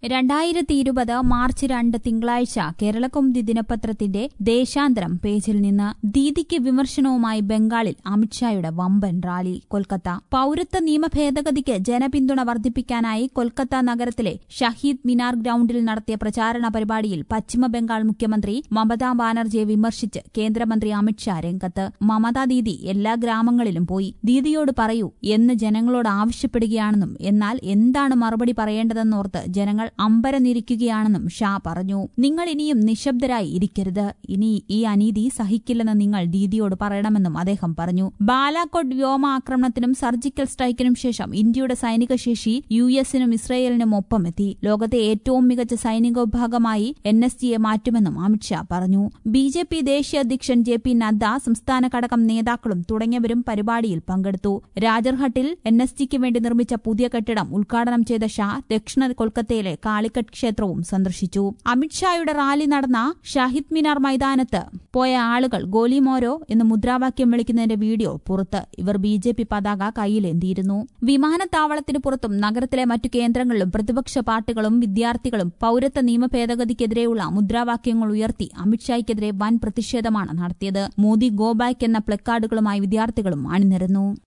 രണ്ടായിരത്തി ഇരുപത് മാർച്ച് രണ്ട് തിങ്കളാഴ്ച കേരളകൗമുദി ദിനപത്രത്തിന്റെ ദേശാന്തരം പേജിൽ നിന്ന് ദീദിക്ക് വിമർശനവുമായി ബംഗാളിൽ അമിത്ഷായുടെ വമ്പൻ റാലി കൊൽക്കത്ത പൌരത്വ നിയമ ഭേദഗതിക്ക് ജനപിന്തുണ വർദ്ധിപ്പിക്കാനായി കൊൽക്കത്ത നഗരത്തിലെ ഷഹീദ് മിനാർ ഗ്രൌണ്ടിൽ നടത്തിയ പ്രചാരണ പരിപാടിയിൽ പശ്ചിമബംഗാൾ മുഖ്യമന്ത്രി മമതാ ബാനർജിയെ വിമർശിച്ച് കേന്ദ്രമന്ത്രി അമിത്ഷാ രംഗത്ത് മമതാ ദീദി എല്ലാ ഗ്രാമങ്ങളിലും പോയി ദീദിയോട് പറയൂ എന്ന് ജനങ്ങളോട് ആവശ്യപ്പെടുകയാണെന്നും എന്നാൽ എന്താണ് മറുപടി പറയേണ്ടതെന്നോർത്ത് ജനങ്ങൾ അമ്പരന്നിരിക്കുകയാണെന്നും ഷാ പറഞ്ഞു നിങ്ങൾ ഇനിയും നിശബ്ദരായി ഇരിക്കരുത് ഇനി ഈ അനീതി സഹിക്കില്ലെന്ന് നിങ്ങൾ ദീദിയോട് പറയണമെന്നും അദ്ദേഹം പറഞ്ഞു ബാലാക്കോട്ട് വ്യോമ ആക്രമണത്തിനും സർജിക്കൽ സ്ട്രൈക്കിനും ശേഷം ഇന്ത്യയുടെ സൈനിക ശേഷി യു എസിനും ഇസ്രയേലിനും ഒപ്പമെത്തി ലോകത്തെ ഏറ്റവും മികച്ച സൈനിക വിഭാഗമായി എൻ എസ് ജിയെ മാറ്റുമെന്നും അമിത്ഷാ പറഞ്ഞു ബി ജെ പി ദേശീയ അധ്യക്ഷൻ ജെ പി നദ്ദ സംസ്ഥാന ഘടകം നേതാക്കളും തുടങ്ങിയവരും പരിപാടിയിൽ പങ്കെടുത്തു രാജർഹട്ടിൽ എൻ എസ് ജിക്ക് വേണ്ടി നിർമ്മിച്ച പുതിയ കെട്ടിടം ഉദ്ഘാടനം ചെയ്ത ഷാ ദക്ഷിണ കൊൽക്കത്തയിലെ കാളിക്കട്ട് ക്ഷേത്രവും സന്ദർശിച്ചു അമിത്ഷായുടെ റാലി നടന്ന ഷാഹിദ് മിനാർ മൈതാനത്ത് പോയ ആളുകൾ ഗോലിമോരോ എന്ന് മുദ്രാവാക്യം വിളിക്കുന്നതിന്റെ വീഡിയോ പുറത്ത് ഇവർ ബി ജെ പി പതാക കയ്യിലേന്തിയിരുന്നു വിമാനത്താവളത്തിന് പുറത്തും നഗരത്തിലെ മറ്റു കേന്ദ്രങ്ങളിലും പ്രതിപക്ഷ പാർട്ടികളും വിദ്യാർത്ഥികളും പൌരത്വ നിയമ ഭേദഗതിക്കെതിരെയുള്ള മുദ്രാവാക്യങ്ങൾ ഉയർത്തി അമിത്ഷായ്ക്കെതിരെ വൻ പ്രതിഷേധമാണ് നടത്തിയത് മോദി ഗോ ബാക്ക് എന്ന പ്ലക്കാർഡുകളുമായി വിദ്യാർത്ഥികളും അണിനിരന്നു